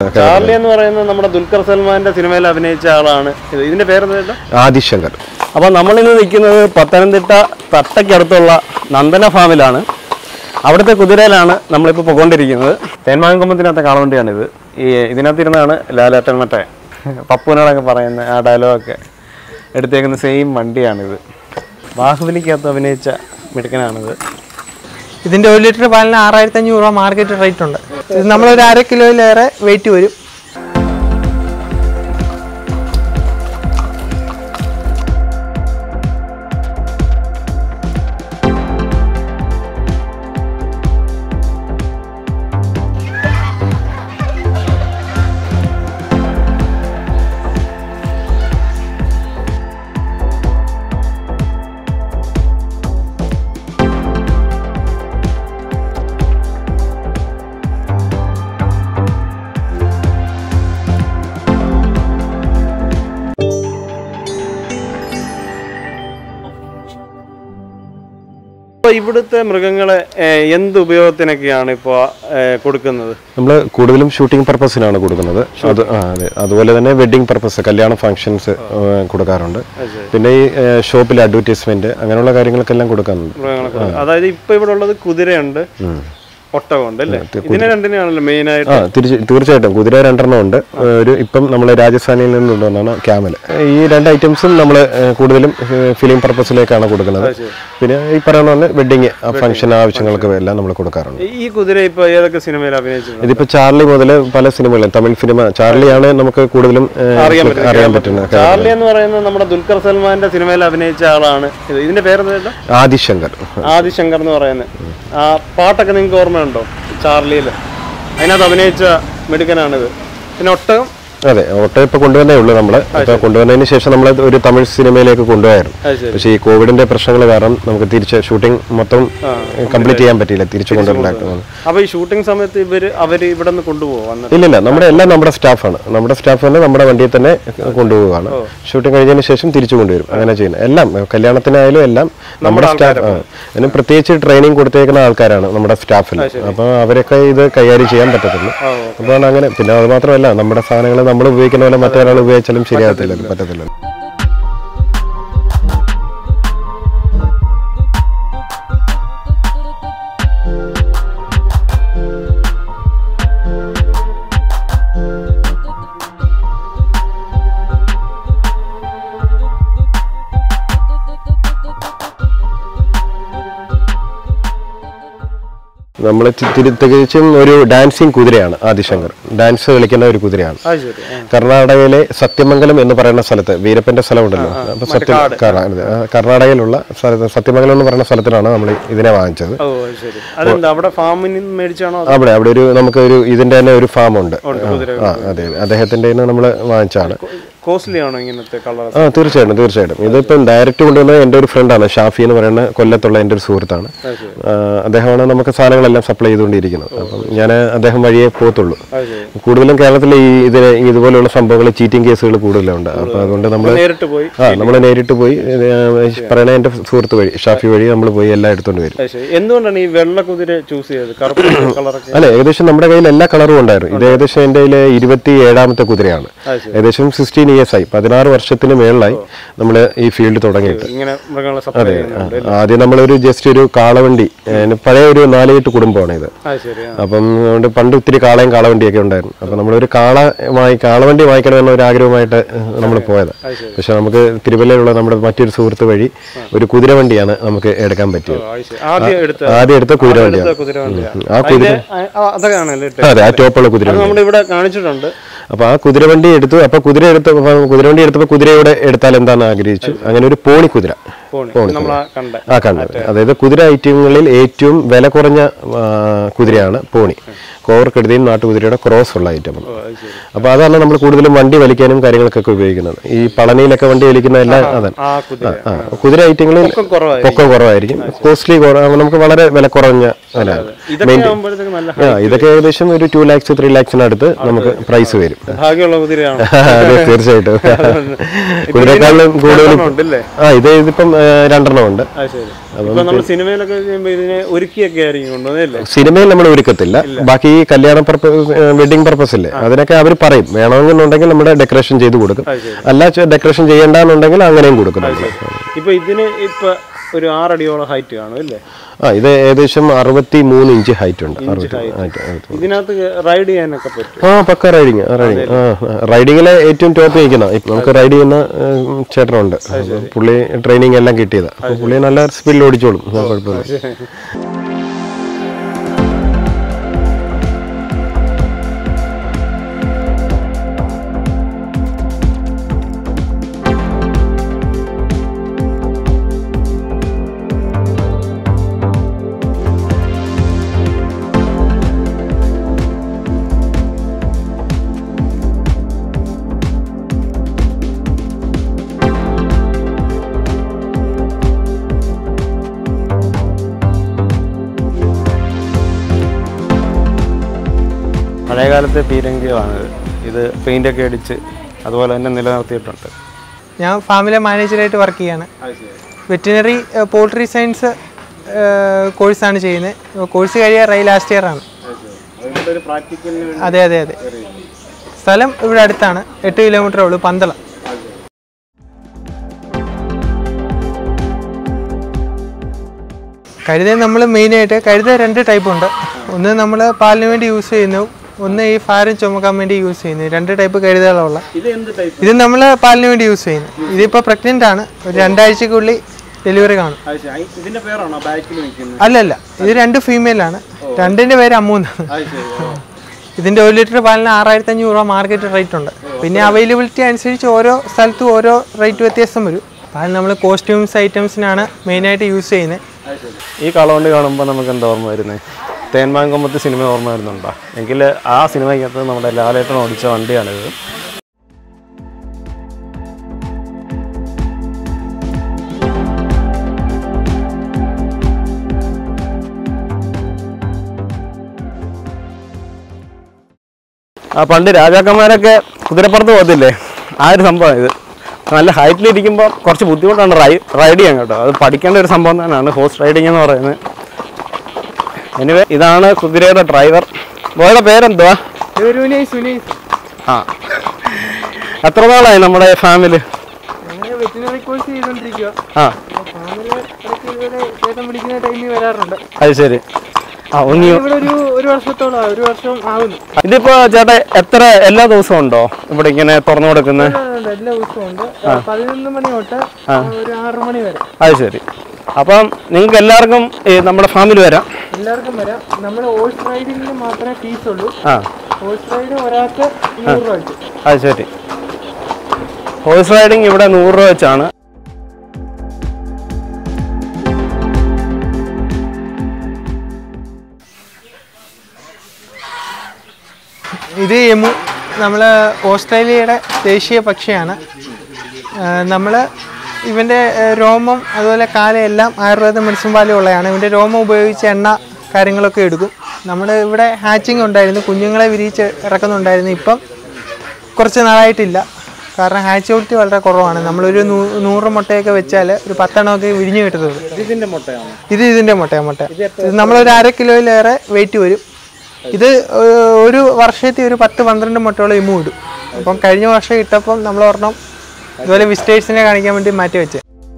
Charlie എന്ന് പറയുന്നത് നമ്മുടെ ദുൽഖർ സൽമാന്റെ സിനിമയിൽ അഭിനയിച്ച ആളാണ് ഇത് ഇതിന്റെ പേരെന്താ ആദിശങ്കർ അപ്പോൾ നമ്മളിന്ന് നിൽക്കുന്നത് പത്തനംതിട്ട തട്ടയ്ക്കടുത്തുള്ള നന്ദന ഫാമിലാണ് അവിടുത്തെ കുതിരയിലാണ് നമ്മളിപ്പോൾ പോയിക്കൊണ്ടിരിക്കുന്നത് തേന്മാങ്കമ്പത്തിനകത്തെ കാളവണ്ടിയാണിത് ഈ ഇതിനകത്തിരുന്നാണ് ലാലേട്ടൻ മറ്റേ പപ്പുവിനോടൊക്കെ പറയുന്ന ആ ഡയലോഗൊക്കെ എടുത്തേക്കുന്ന സെയിം വണ്ടിയാണിത് ബാഹുബലിക്കകത്ത് അഭിനയിച്ച മിടുക്കനാണിത് ഇതിന്റെ ഒരു ലിറ്റർ പാലിന് ആറായിരത്തി അഞ്ഞൂറ് രൂപ മാർക്കറ്റ് റേറ്റ് ഉണ്ട് ഇത് നമ്മളൊരു അര കിലോയിലേറെ വെയിറ്റ് വരും അപ്പോൾ ഇവിടുത്തെ മൃഗങ്ങളെ ഏഹ്, എന്ത് ഉപയോഗത്തിനൊക്കെയാണ് ഇപ്പോൾ കൊടുക്കുന്നത് നമ്മൾ കൂടുതലും ഷൂട്ടിംഗ് പർപ്പസിനാണ് കൊടുക്കുന്നത് അത് ആ അതെ അതുപോലെ തന്നെ വെഡിങ് പർപ്പസ് കല്യാണ ഫംഗ്ഷൻസ് കൊടുക്കാറുണ്ട് പിന്നെ ഈ ഷോപ്പിൽ അഡ്വർടൈസ്മെന്റ് അങ്ങനെയുള്ള കാര്യങ്ങൾക്കെല്ലാം കൊടുക്കാറുണ്ട് മൃഗങ്ങളെ കൊടു- അതായത് ഇപ്പൊ ഇവിടെ ഉള്ളത് കുതിരയുണ്ട് ഒട്ടകമുണ്ട് അല്ലേ ഇതിനെ രണ്ടിനെയാണല്ലോ മെയിൻ ആയിട്ട് ആ തിരിച്ച് തീർച്ചയായിട്ടും കുതിര രണ്ടെണ്ണം ഉണ്ട് ഒരു ഇപ്പം നമ്മൾ രാജസ്ഥാനിൽ നിന്ന് കൊണ്ടുവന്നാണ് ക്യാമൽ ഈ രണ്ട് ഐറ്റംസും നമ്മൾ കൂടുതലും ഫിലിം പർപ്പസിലേക്കാണ് കൊടുക്കുന്നത് പിന്നെ ഈ പറയുന്ന പോലെ വെഡിങ് ഫംഗ്ഷൻ ആവശ്യങ്ങൾക്ക് എല്ലാം നമ്മൾ കൊടുക്കാറുണ്ട് ഈ കുതിര ഇപ്പൊ ഏതൊക്കെ സിനിമയിൽ അഭിനയിച്ചിട്ടുണ്ട് ഇതിപ്പോ ചാർലി മുതൽ പല സിനിമകളും തമിഴ് സിനിമ ചാർലിയാണ് നമുക്ക് കൂടുതലും ഏ, അറിയാൻ പറ്റും അറിയാൻ പറ്റുന്നത് ചാർലി എന്ന് പറയുന്നത് നമ്മുടെ ദുൽഖർ സൽമാന്റെ സിനിമയിൽ അഭിനയിച്ച ആളാണ് ഇത് ഇതിന്റെ പേരെന്താ ആദിശങ്കർ ആദിശങ്കർ എന്ന് പറയുന്നത് ആ പാട്ടൊക്കെ നിങ്ങൾക്ക് ഓർമ്മയുണ്ടോ ചാർലിയിൽ അതിനകത്ത് അഭിനയിച്ച മിടുക്കനാണിത് പിന്നെ ഒട്ടകം അതെ ഓട്ടോ ഇപ്പൊ കൊണ്ടുവന്നേ ഉള്ളൂ നമ്മള് അപ്പൊ കൊണ്ടുവന്നതിന് ശേഷം നമ്മൾ ഒരു തമിഴ് സിനിമയിലേക്ക് കൊണ്ടുപോയായിരുന്നു അത് ശരി പക്ഷേ ഈ കോവിഡിന്റെ പ്രശ്നങ്ങൾ കാരണം നമുക്ക് തിരിച്ച് ഷൂട്ടിംഗ് മൊത്തം കംപ്ലീറ്റ് ചെയ്യാൻ പറ്റിയില്ല തിരിച്ചു കൊണ്ടുവരണ്ടായിരുന്നു അപ്പൊ ഈ ഷൂട്ടിംഗ് സമയത്ത് ഇവര് അവര് ഇവിടെ നിന്ന് കൊണ്ടുപോകും വന്നിട്ട് ഇല്ലില്ല നമ്മുടെ എല്ലാം നമ്മുടെ സ്റ്റാഫാണ് നമ്മുടെ സ്റ്റാഫ് തന്നെ നമ്മുടെ വണ്ടിയിൽ തന്നെ കൊണ്ടുപോവുകയാണ് ഷൂട്ടിംഗ് കഴിഞ്ഞതിന് ശേഷം തിരിച്ചു കൊണ്ടുവരും അങ്ങനെ ചെയ്യുന്നത് എല്ലാം കല്യാണത്തിനായാലും എല്ലാം നമ്മുടെ സ്റ്റാഫ് അതിന് പ്രത്യേകിച്ച് ട്രെയിനിങ് കൊടുത്തേക്കുന്ന ആൾക്കാരാണ് നമ്മുടെ സ്റ്റാഫിൽ അപ്പോൾ അവരൊക്കെ ഇത് കൈകാര്യം ചെയ്യാൻ പറ്റത്തുള്ളൂ അപ്പോൾ അങ്ങനെ പിന്നെ അത് മാത്രമല്ല നമ്മുടെ സാധനങ്ങൾ നമ്മൾ ഉപയോഗിക്കുന്ന പോലെ മറ്റൊരാൾ ഉപയോഗിച്ചാലും ശരിയാകത്തില്ല പറ്റത്തില്ല നമ്മൾ തികച്ചും ഒരു ഡാൻസിങ് കുതിരയാണ് ആദിശങ്കർ ഡാൻസ് കളിക്കുന്ന ഒരു കുതിരയാണ് അത് ശരി ആ. കർണാടകയിലെ സത്യമംഗലം എന്ന് പറയുന്ന സ്ഥലത്ത് വീരപ്പന്റെ സ്ഥലമുണ്ടല്ലോ അപ്പൊ സത്യം കർണാ- ആ, കർണാടകയിലുള്ള സ്ഥലത്ത് സത്യമംഗലം എന്ന് പറയുന്ന സ്ഥലത്തിലാണ് നമ്മൾ ഇതിനെ വാങ്ങിച്ചത് ഓ അത് ശരി അതെന്താ അവിടെ ഫാമിൽ നിന്ന് മേടിച്ചാണോ അതോ അവിടെ അവിടെ ഒരു നമുക്ക് ഒരു ഇതിന്റെ തന്നെ ഒരു ഫാം ഉണ്ട് കുതിര ആ അതെ അദ്ദേഹത്തിന്റെ നമ്മൾ വാങ്ങിച്ചാണ് കോസ്റ്റ്ലി ആണോ ഇങ്ങനത്തെ കളർ ആ തീർച്ചയായിട്ടും തീർച്ചയായിട്ടും ഇതിപ്പം ഡയറക്റ്റ് കൊണ്ടുവന്നത് എൻ്റെ ഒരു ഫ്രണ്ടാണ് ഷാഫി എന്ന് പറയുന്ന കൊല്ലത്തുള്ള എൻ്റെ ഒരു സുഹൃത്താണ് ആ, അദ്ദേഹമാണ് നമുക്ക് സാധനങ്ങളെല്ലാം സപ്ലൈ ചെയ്തുകൊണ്ടിരിക്കുന്നത് അപ്പം ഞാൻ അദ്ദേഹം വഴിയേ പോകത്തുള്ളൂ അത് ശരി കൂടുതലും കേരളത്തിൽ ഈ ഇതിന് ഇതുപോലുള്ള സംഭവങ്ങൾ ചീറ്റിംഗ് കേസുകൾ കൂടുതലുണ്ട് അപ്പൊ അതുകൊണ്ട് നമ്മൾ നേരിട്ട് പോയി ആ നമ്മൾ നേരിട്ട് പോയി ഇത്, ആ, പറയണ എൻ്റെ സുഹൃത്ത് വഴി ഷാഫി വഴി നമ്മൾ പോയി എല്ലാം എടുത്തുകൊണ്ട് വരും അത് ശരി എന്തുകൊണ്ടാണ് ഈ വെള്ള കുതിര ചൂസ് ചെയ്തത് കറുപ്പ് കളറൊക്കെ അല്ല ഏകദേശം നമ്മുടെ കയ്യിൽ എല്ലാ കളറും ഉണ്ടായിരുന്നു ഇത് ഏകദേശം എൻ്റെ കയ്യിൽ ഇരുപത്തി ഏഴാമത്തെ കുതിരയാണ് അത് ശരി. ഏകദേശം സിക്സ്റ്റീൻ ഇയേഴ്സ് ആയി പതിനാറ് വർഷത്തിന് മേളിലായി നമ്മൾ ഈ ഫീൽഡ് തുടങ്ങിയിട്ട് ഇങ്ങനെ മൃഗങ്ങളെ സപ്ലൈ ചെയ്യുന്നുണ്ട് ആദ്യം നമ്മളൊരു ജസ്റ്റ് ഒരു കാളവണ്ടി ഏഹ്, പഴയ ഒരു നാലുകെട്ട് കുടുംബമാണ് ഇത് അത് ശരി ആ. അപ്പം അതുകൊണ്ട് പണ്ട് ഒത്തിരി കാളയും കാളവണ്ടിയൊക്കെ ഉണ്ടായിരുന്നു അപ്പം നമ്മളൊരു കാള വാങ്ങി കാളവണ്ടി വാങ്ങിക്കണമെന്ന ഒരു ആഗ്രഹമായിട്ട് നമ്മൾ പോയത് പക്ഷെ നമുക്ക് തിരുവല്ലയിലുള്ള നമ്മുടെ മറ്റൊരു സുഹൃത്ത് വഴി ഒരു കുതിരവണ്ടിയാണ് നമുക്ക് എടുക്കാൻ പറ്റിയത് അത് ശരി. ആദ്യം എടുത്ത ആദ്യം എടുത്ത കുതിരവണ്ടിയാണ് എടുത്ത കുതിര വണ്ടിയാണ് ആ കുതിര അതൊക്കെയാണല്ലേ ഇട്ടത്? അതെ ആ ടോപ്പുള്ള കുതിര അത് നമ്മുടെ ഇവിടെ കാണിച്ചിട്ടുണ്ട് അപ്പൊ ആ കുതിരവണ്ടി എടുത്തു അപ്പൊ കുതിര എടുത്ത കുതിരവണ്ടി എടുത്തപ്പോ കുതിരയോടെ എടുത്താൽ എന്താണെന്ന് ആഗ്രഹിച്ചു അങ്ങനെ ഒരു പോണി കുതിര പോണി നമ്മളാ കണ്ട ആ കണ്ടത് അതായത് കുതിര ഐറ്റങ്ങളിൽ ഏറ്റവും വില കുറഞ്ഞ ആ, കുതിരയാണ് പോണി കോവർക്കെടുതിയും നാട്ടുകുതിരയുടെ ക്രോസ് ഉള്ള ഐറ്റമാണ് ഓ, അത് ശരി അപ്പൊ അതാണ് നമ്മൾ കൂടുതലും വണ്ടി വലിക്കാനും കാര്യങ്ങൾക്കൊക്കെ ഉപയോഗിക്കുന്നത് ഈ പളനിയിലൊക്കെ വണ്ടി വലിക്കുന്ന എല്ലാം അതാണ് ആ കുതിര ആ കുതിര ഐറ്റങ്ങളിൽ പൊക്കം കുറവായി പൊക്കം കുറവായിരിക്കും കോസ്റ്റ്ലി നമുക്ക് വളരെ വില കുറഞ്ഞ വിലയാണ് ഇതൊക്കെ ആകുമ്പോഴത്തേക്ക് നല്ല ആ ഇതൊക്കെ ഏകദേശം ഒരു ടു ലാക്സ് ത്രീ ലാക്സിനടുത്ത് നമുക്ക് പ്രൈസ് വരും ഭാഗ്യമുള്ള കുതിരയാണ് അതെ തീർച്ചയായിട്ടും കുതിരക്കാളിലും കൂടുതൽ ഉണ്ടല്ലേ ആ ഇത് ഇതിപ്പം രണ്ടെണ്ണം ഉണ്ട് അത് ശരി ഇപ്പൊ നമ്മൾ സിനിമയിലൊക്കെ ചെയ്യുമ്പോൾ ഇതിനെ ഒരുക്കിയൊക്കെ ആയിരിക്കും കൊണ്ടുവന്നല്ലേ സിനിമയിൽ നമ്മൾ ഒരുക്കത്തില്ല ബാക്കി ഈ കല്യാണ പർപ്പസ് വെഡിങ് പർപ്പസ് ഇല്ലേ അതിനൊക്കെ അവർ പറയും വേണമെന്നുണ്ടെങ്കിൽ നമ്മുടെ ഡെക്കറേഷൻ ചെയ്ത് കൊടുക്കും അല്ല ഡെക്കറേഷൻ ചെയ്യേണ്ടെന്നുണ്ടെങ്കിൽ അങ്ങനെയും കൊടുക്കും നമ്മള്. ഇപ്പൊ ഇതിന് ഇപ്പൊ ഒരു ആറടിയോളം ഹൈറ്റ് കാണും അല്ലേ ആ ഇത് ഏകദേശം അറുപത്തി മൂന്ന് ഇഞ്ച് ഹൈറ്റ് ഉണ്ട് അറുപത്തി height, height. ഇതിനകത്ത് റൈഡ് ചെയ്യാനൊക്കെ പറ്റും ആ പക്ക റൈഡിങ് റൈഡിങ് ആ റൈഡിങ്ങിലെ ഏറ്റവും ടോപ്പ് നിൽക്കുന്ന ഇപ്പം നമുക്ക് റൈഡ് ചെയ്യുന്ന ഏഹ്, ചേട്ടനുണ്ട് പുള്ളി ട്രെയിനിങ് എല്ലാം കിട്ടിയതാ അപ്പൊ പുള്ളി നല്ല സ്പീഡിൽ ഓടിച്ചോളും ആ, കുഴപ്പമില്ല പഴയകാലത്തെ പീരങ്കികളാണിത് ഇത് പെയിന്റ് ഒക്കെ അടിച്ച് അതുപോലെ തന്നെ നിലനിർത്തിയിട്ടുണ്ട് ഞാൻ ഫാമിലെ മാനേജറായിട്ട് വർക്ക് ചെയ്യാണ് വെറ്റിനറി പോൾട്രി സയൻസ് കോഴ്സാണ് ചെയ്യുന്നത് കോഴ്സ് കഴിയാറായി ലാസ്റ്റ് ഇയർ ആണ് ഒരു പ്രാക്ടിക്കലിന് അതെ അതെ അതെ സ്ഥലം ഇവിടെ അടുത്താണ് എട്ട് കിലോമീറ്റർ ഉള്ളൂ പന്തളം കഴുത നമ്മൾ മെയിനായിട്ട് കഴുത രണ്ട് ടൈപ്പ് ഉണ്ട് ഒന്ന് നമ്മൾ പാലിന് വേണ്ടി യൂസ് ചെയ്യുന്നു ഒന്ന് ഈ ഭാരം ചുമക്കാൻ വേണ്ടി യൂസ് ചെയ്യുന്നു രണ്ട് ടൈപ്പ് കഴുതകളുള്ള ഇത് എന്ത് ടൈപ്പ് ഇത് നമ്മൾ പാലിന് വേണ്ടി യൂസ് ചെയ്യുന്നു ഇതിപ്പോൾ പ്രഗ്നൻ്റ് ആണ് ഒരു രണ്ടാഴ്ചക്കുള്ളിൽ ഡെലിവറി കാണും ഇതിന്റെ പേരാണോ ബാക്കിൽ നിൽക്കുന്നത് അല്ലല്ല ഇത് രണ്ട് ഫീമെയിൽ ആണ് രണ്ടിന്റെ പേര് അമ്മു എന്നാണ് അത് ശരി ഇതിന്റെ ഒരു ലിറ്റർ പാലിന് ആറായിരത്തി അഞ്ഞൂറ് രൂപ മാർക്കറ്റ് റേറ്റ് ഉണ്ട് പിന്നെ അവൈലബിലിറ്റി അനുസരിച്ച് ഓരോ സ്ഥലത്തും ഓരോ റേറ്റ് വ്യത്യാസം വരും പാൽ നമ്മൾ കോസ്റ്റ്യൂംസ് ഐറ്റംസിനാണ് മെയിനായിട്ട് യൂസ് ചെയ്യുന്നത് ഈ കളവണ്ടി കാണുമ്പോൾ നമുക്ക് എന്താ ഓർമ്മ വരുന്നത് തേന്മാങ്കൊമ്പത്ത് സിനിമ ഓർമ്മ വരുന്നുണ്ടോ എങ്കിൽ ആ സിനിമയ്ക്കകത്ത് നമ്മുടെ ലാലേട്ടൻ ഓടിച്ച വണ്ടിയാണിത് ആ പണ്ട് രാജാക്കന്മാരൊക്കെ കുതിരപ്പുറത്ത് പോകത്തില്ലേ ആ ഒരു സംഭവം ഇത് നല്ല ഹൈറ്റിൽ ഇരിക്കുമ്പോൾ കുറച്ച് ബുദ്ധിമുട്ടാണ് റൈ റൈഡ് ചെയ്യാൻ കേട്ടോ അത് പഠിക്കേണ്ട ഒരു സംഭവം തന്നെയാണ് ഹോഴ്സ് റൈഡിങ് എന്ന് പറയുന്നത് എനിവേ ഇതാണ് കുതിരയുടെ ഡ്രൈവർ ബോയുടെ പേരെന്തുവാ ആ എത്ര നാളായി നമ്മുടെ ഫാമിലി വെറ്റിനറി കോഴ്സ് ചെയ്തോണ്ടിരിക്കുക ആ ചേട്ടൻ പിടിക്കുന്ന ടൈമിൽ വരാറുണ്ട് അത് ശരി ആ ഒന്ന് ഇവിടെ ഒരു ഒരു വർഷത്തോളം ഒരു വർഷം ആവുന്നു ഇതിപ്പോ ചേട്ടാ എത്ര എല്ലാ ദിവസവും ഉണ്ടോ ഇവിടെ ഇങ്ങനെ തുറന്നു കൊടുക്കുന്നത് ഉണ്ട്, എല്ലാ ദിവസവും ഉണ്ട് പതിനൊന്ന് മണി തൊട്ട് ഒരു ആറ് മണി വരെ അത് ശരി അപ്പം നിങ്ങൾക്ക് എല്ലാവർക്കും ഈ നമ്മുടെ ഫാമിൽ വരാം എല്ലാവർക്കും വരാം നമ്മൾ ഹോഴ്സ് റൈഡിങ്ങിന് മാത്രമേ ഫീസ് ഉള്ളൂ ആ ഹോഴ്സ് റൈഡ് ഒരാൾക്ക് നൂറ് രൂപ വെച്ച് അത് ശരി ഹോഴ്സ് റൈഡിങ് ഇവിടെ നൂറ് രൂപ വെച്ചാണ് ഇത് എമു നമ്മൾ ഓസ്ട്രേലിയയുടെ ദേശീയ പക്ഷിയാണ് നമ്മൾ ഇവൻ്റെ ഏഹ്, രോമം അതുപോലെ കാലയെല്ലാം ആയുർവേദ മെഡിസിൻ വാല്യൂ ഉള്ളതാണ് ഇവൻ്റെ രോമം ഉപയോഗിച്ച് എണ്ണ കാര്യങ്ങളൊക്കെ എടുക്കും നമ്മൾ ഇവിടെ ഹാച്ചിങ് ഉണ്ടായിരുന്നു കുഞ്ഞുങ്ങളെ വിരിയിച്ച് ഇറക്കുന്നുണ്ടായിരുന്നു ഇപ്പം കുറച്ച് നാളായിട്ടില്ല കാരണം ഹാച്ചിബിലിറ്റി വളരെ കുറവാണ് നമ്മളൊരു നൂ നൂറ് മുട്ടയൊക്കെ വെച്ചാൽ ഒരു പത്തെണ്ണമൊക്കെ വിരിഞ്ഞ് കിട്ടത്തുള്ളൂ ഇതിന്റെ മുട്ടയാണ് ഇത് ഇതിന്റെ മുട്ടയാ മുട്ട ഇത് നമ്മളൊരു അര കിലോയിലേറെ വെയിറ്റ് വരും ഇത് ഏഹ്, ഒരു വർഷത്തിൽ ഒരു പത്ത് പന്ത്രണ്ട് മുട്ടയോളം ഇമു ഇടും അപ്പം കഴിഞ്ഞ വർഷം ഇട്ടപ്പം നമ്മൾ ഒരെണ്ണം ഇതുപോലെ വിസിറ്റേഴ്സിനെ കാണിക്കാൻ വേണ്ടി മാറ്റി വെച്ചേ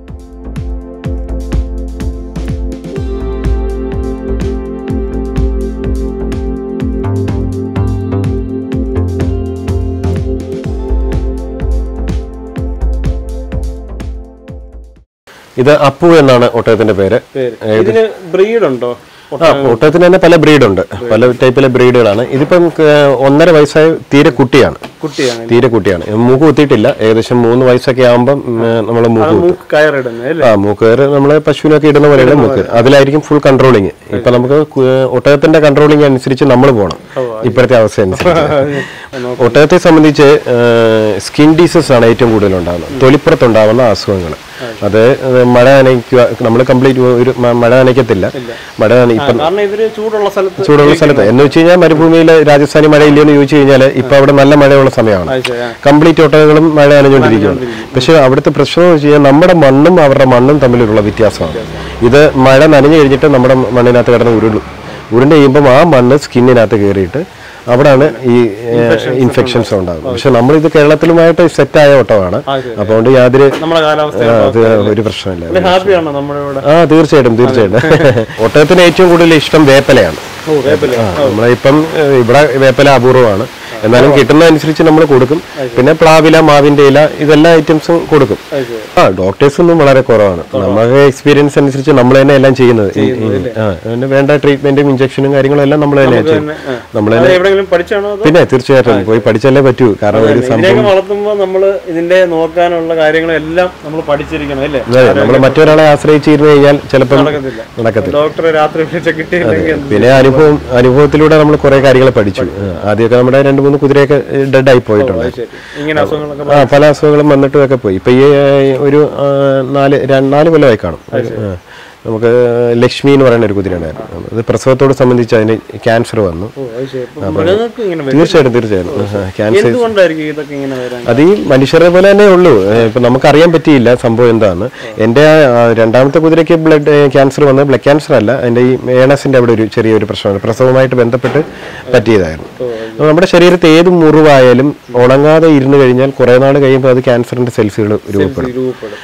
ഇത് അപ്പു എന്നാണ് ഒട്ടകത്തിന്റെ പേര് പേര് ഇതിന് ബ്രീഡ് ഉണ്ടോ ആ ഒട്ടകത്തിന് തന്നെ പല ബ്രീഡുണ്ട് പല ടൈപ്പിലെ ബ്രീഡുകളാണ് ഇതിപ്പം ക- ഒന്നര വയസ്സായ തീരെ കുട്ടിയാണ് കുട്ടിയാണ് തീരെ കുട്ടിയാണ് മൂക്ക് കുത്തിയിട്ടില്ല ഏകദേശം മൂന്ന് വയസ്സൊക്കെ ആകുമ്പം നമ്മൾ മൂക്ക് കുത്തും മൂക്ക് കയറിടുന്നത് അല്ലേ ആ മൂക്കേറ് നമ്മളെ പശുവിനൊക്കെ ഇടുന്ന പോലെയുള്ള മൂക്ക് അതിലായിരിക്കും ഫുൾ കൺട്രോളിങ് ഇപ്പൊ നമുക്ക് കു- ഒട്ടകത്തിന്റെ കൺട്രോളിങ് അനുസരിച്ച് നമ്മൾ പോകണം ഇപ്പോഴത്തെ അവസ്ഥ അനുസരിച്ച് ഒട്ടകത്തെ സംബന്ധിച്ച് സ്കിൻ ഡിസീസ് ആണ് ഏറ്റവും കൂടുതൽ ഉണ്ടാകുന്നത് തൊലിപ്പുറത്തുണ്ടാവുന്ന അസുഖങ്ങൾ അത് മഴ നനയ്ക്കുക നമ്മൾ കംപ്ലീറ്റ് ഒരു മ- മഴ നനയ്ക്കത്തില്ല മഴ നന- ഇപ്പം കാരണം ഇവര് ചൂടുള്ള സ്ഥലത്ത് ചൂടുള്ള സ്ഥലത്ത് എന്ന് വെച്ച് കഴിഞ്ഞാൽ മരുഭൂമിയിൽ രാജസ്ഥാനി മഴ ഇല്ലയെന്ന് ചോദിച്ചു കഴിഞ്ഞാൽ ഇപ്പൊ അവിടെ നല്ല മഴയുള്ള സമയമാണ് അത് ശരി, ആ. കംപ്ലീറ്റ് ഒട്ടകങ്ങളും മഴ നനഞ്ഞുകൊണ്ടിരിക്കുകയാണ് പക്ഷെ അവിടുത്തെ പ്രശ്നം എന്ന് വെച്ച് കഴിഞ്ഞാൽ നമ്മുടെ മണ്ണും അവരുടെ മണ്ണും തമ്മിലുള്ള വ്യത്യാസമാണ് ഇത് മഴ നനഞ്ഞു കഴിഞ്ഞിട്ട് നമ്മുടെ മണ്ണിനകത്ത് കിടന്ന് ഉരുളും ഉരുണ്ട് കഴിയുമ്പോൾ ആ മണ്ണ് സ്കിന്നിനകത്ത് കയറിയിട്ട് അവിടെയാണ് ഈ ഇൻഫെക്ഷൻസ് ഉണ്ടാകുന്നത് പക്ഷെ നമ്മളിത് കേരളത്തിലുമായിട്ട് സെറ്റായ ഓട്ടമാണ് അപ്പോൾ അതുകൊണ്ട് യാതൊരു നമ്മുടെ കാലാവസ്ഥ ആ, അത് ഒരു പ്രശ്നമില്ല ഹാപ്പിയാണോ നമ്മുടെ ഇവിടെ ആ തീർച്ചയായിട്ടും തീർച്ചയായിട്ടും ഒട്ടകത്തിന് ഏറ്റവും കൂടുതൽ ഇഷ്ടം വേപ്പലയാണ് ഓ വേപ്പില ആ, നമ്മളിപ്പം ഏഹ്, ഇവിടെ വേപ്പല അപൂർവമാണ് എന്നാലും കിട്ടുന്നതനുസരിച്ച് നമ്മൾ കൊടുക്കും പിന്നെ പ്ലാവില മാവിന്റെ ഇല ഇതെല്ലാ ഐറ്റംസും കൊടുക്കും ആ ഡോക്ടേഴ്സ് ഒന്നും വളരെ കുറവാണ് നമുക്ക് എക്സ്പീരിയൻസ് അനുസരിച്ച് നമ്മൾ തന്നെ എല്ലാം ചെയ്യുന്നത് ഈ- ഈ- ആ അതിന് വേണ്ട ട്രീറ്റ്മെന്റും ഇഞ്ചക്ഷനും കാര്യങ്ങളും എല്ലാം നമ്മൾ തന്നെ ചെയ്യും നമ്മൾ അത് തന്നെ എവിടെയെങ്കിലും പഠിച്ചാണോ അതോ പിന്നെ തീർച്ചയായിട്ടും പോയി പഠിച്ചല്ലേ പറ്റൂ കാരണം ഒരു സംഭവം ഇതിനെയൊക്കെ വളർത്തുമ്പോൾ നമ്മൾ ഇതിന്റെ നോക്കാനുള്ള കാര്യങ്ങളെല്ലാം നമ്മൾ പഠിച്ചിരിക്കണം അല്ലേ നമ്മൾ മറ്റൊരാളെ ആശ്രയിച്ചിരുന്നു കഴിഞ്ഞാൽ ചിലപ്പം നടക്കത്തില്ല. നടക്കത്തില്ല ഡോക്ടറെ രാത്രി വിളിച്ച കിട്ടിയില്ലെങ്കിൽ എന്ത്? പിന്നെ അനുഭവം അനുഭവത്തിലൂടെ നമ്മൾ കുറെ കാര്യങ്ങൾ പഠിച്ചു ആ, ആദ്യമൊക്കെ നമ്മുടെ രണ്ട് മൂന്ന് കുതിരയൊക്കെ ഡെഡ് ആയി പോയിട്ടുണ്ട് ശരി ഇങ്ങനെ അസുഖങ്ങളൊക്കെ ആ പല അസുഖങ്ങളും വന്നിട്ടും ഒക്കെ പോയി ഇപ്പൊ ഈ ഏ, ഒരു ആ, നാല് രണ്ട് നാല് കൊല്ലമായി കാണും ആ. നമുക്ക് ലക്ഷ്മി എന്ന് പറയുന്ന ഒരു കുതിര ഉണ്ടായിരുന്നു അത് പ്രസവത്തോട് സംബന്ധിച്ച് അതിന് ക്യാൻസർ വന്നു ഓ, അത് ശരി. ഇപ്പൊ മൃഗങ്ങൾക്ക് ഇങ്ങനെ വരും. തീർച്ചയായിട്ടും തീർച്ചയായിട്ടും ക്യാൻസർ എന്തുകൊണ്ടായിരിക്കും ഇതൊക്കെ ഇങ്ങനെ വരാൻ അത് ഈ മനുഷ്യരെ പോലെ തന്നെ ഉള്ളൂ ഏഹ് ഇപ്പൊ നമുക്ക് അറിയാൻ പറ്റിയില്ല സംഭവം എന്താന്ന് എന്റെ ആ, രണ്ടാമത്തെ കുതിരയ്ക്ക് ബ്ലഡ് ക്യാൻസർ വന്നത് ബ്ലഡ് ക്യാൻസർ അല്ല എന്റെ ഈ ഏണസിന്റെ അവിടെ ഒരു ചെറിയൊരു പ്രശ്നമാണ് പ്രസവമായിട്ട് ബന്ധപ്പെട്ട് പറ്റിയതായിരുന്നു അപ്പൊ നമ്മുടെ ശരീരത്തെ ഏത് മുറിവായാലും ഉണങ്ങാതെ ഇരുന്ന് കഴിഞ്ഞാൽ കുറെ നാൾ കഴിയുമ്പോൾ അത് ക്യാൻസറിന്റെ സെൽസുകൾ രൂപപ്പെടും രൂപപ്പെടും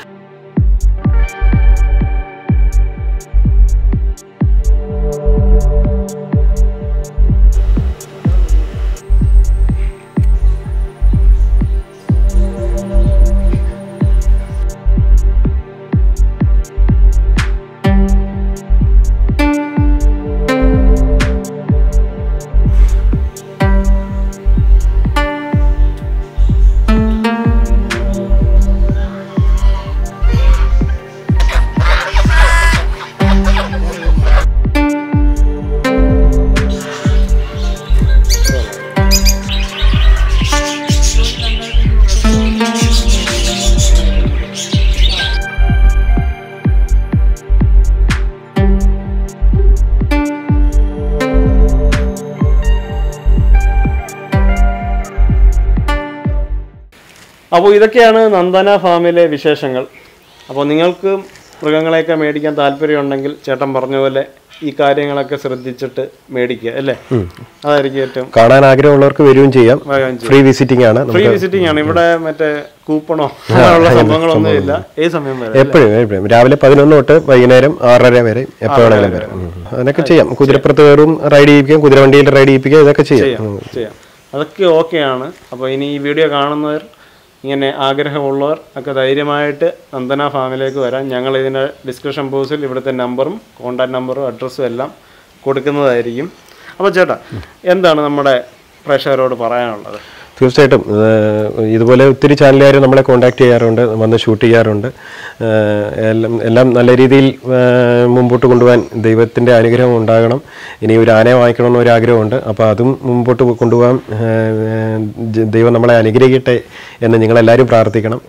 അപ്പോൾ ഇതൊക്കെയാണ് നന്ദന ഫാമിലെ വിശേഷങ്ങൾ അപ്പോൾ നിങ്ങൾക്ക് മൃഗങ്ങളെയൊക്കെ മേടിക്കാൻ താല്പര്യമുണ്ടെങ്കിൽ ചേട്ടൻ പറഞ്ഞ പോലെ ഈ കാര്യങ്ങളൊക്കെ ശ്രദ്ധിച്ചിട്ട് മേടിക്കുക അല്ലേ അതായിരിക്കും ഏറ്റവും കാണാൻ ആഗ്രഹമുള്ളവർക്ക് വരികയും ചെയ്യാം വേഗം ചെയ്യും. ഫ്രീ വിസിറ്റിംഗ് ആണ് ഫ്രീ വിസിറ്റിംഗ് ആണ് ഇവിടെ മറ്റേ കൂപ്പണോ അങ്ങനെയുള്ള സംഭവങ്ങളൊന്നും ഇല്ല ഏത് സമയം വരെ എപ്പോഴും എപ്പോഴും രാവിലെ പതിനൊന്ന് തൊട്ട് വൈകുന്നേരം ആറര വരെ എപ്പോൾ വേണമെങ്കിലും വരാം ഉം. അതിനൊക്കെ ചെയ്യാം കുതിരപ്പുറത്ത് കയറും റൈഡ് ചെയ്യിപ്പിക്കാം കുതിരവണ്ടിയിൽ റൈഡ് ചെയ്യിപ്പിക്കുക ഇതൊക്കെ ചെയ്യാം ഉം. ചെയ്യാം അതൊക്കെ ഓക്കെയാണ് അപ്പോൾ ഇനി ഈ വീഡിയോ കാണുന്നവർ ഇങ്ങനെ ആഗ്രഹമുള്ളവർ ഒക്കെ ധൈര്യമായിട്ട് നന്ദന ഫാമിലേക്ക് വരാം ഞങ്ങൾ ഇതിൻ്റെ ഡിസ്ക്രിപ്ഷൻ ബോക്സിൽ ഇവിടുത്തെ നമ്പറും കോൺടാക്ട് നമ്പറും അഡ്രസ്സും എല്ലാം കൊടുക്കുന്നതായിരിക്കും അപ്പോൾ ചേട്ടാ എന്താണ് നമ്മുടെ പ്രേക്ഷകരോട് പറയാനുള്ളത് തീർച്ചയായിട്ടും ഏഹ് ഇതുപോലെ ഒത്തിരി ചാനലുകാർ നമ്മളെ കോൺടാക്ട് ചെയ്യാറുണ്ട് വന്ന് ഷൂട്ട് ചെയ്യാറുണ്ട് ഏഹ് എല്ലാം എല്ലാം നല്ല രീതിയിൽ ഏഹ് മുമ്പോട്ട് കൊണ്ടുപോകാൻ ദൈവത്തിൻ്റെ അനുഗ്രഹം ഉണ്ടാകണം ഇനി ഒരു ആനയെ വാങ്ങിക്കണമെന്ന് ഒരു ആഗ്രഹമുണ്ട് അപ്പോൾ അതും മുമ്പോട്ട് കൊണ്ടുപോകാൻ ഏഹ് ജ- ദൈവം നമ്മളെ അനുഗ്രഹിക്കട്ടെ എന്ന് നിങ്ങളെല്ലാവരും പ്രാർത്ഥിക്കണം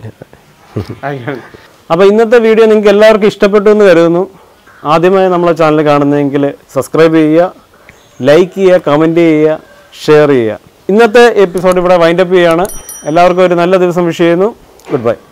അപ്പോൾ ഇന്നത്തെ വീഡിയോ നിങ്ങൾക്ക് എല്ലാവർക്കും ഇഷ്ടപ്പെട്ടു എന്ന് കരുതുന്നു ആദ്യമായി നമ്മളെ ചാനൽ കാണുന്നതെങ്കിൽ സബ്സ്ക്രൈബ് ചെയ്യുക ലൈക്ക് ചെയ്യുക കമൻറ്റ് ചെയ്യുക ഷെയർ ചെയ്യുക ഇന്നത്തെ എപ്പിസോഡ് ഇവിടെ വൈൻഡപ്പ് ചെയ്യുകയാണ് എല്ലാവർക്കും ഒരു നല്ല ദിവസം വിഷ് ചെയ്യുന്നു ഗുഡ് ബൈ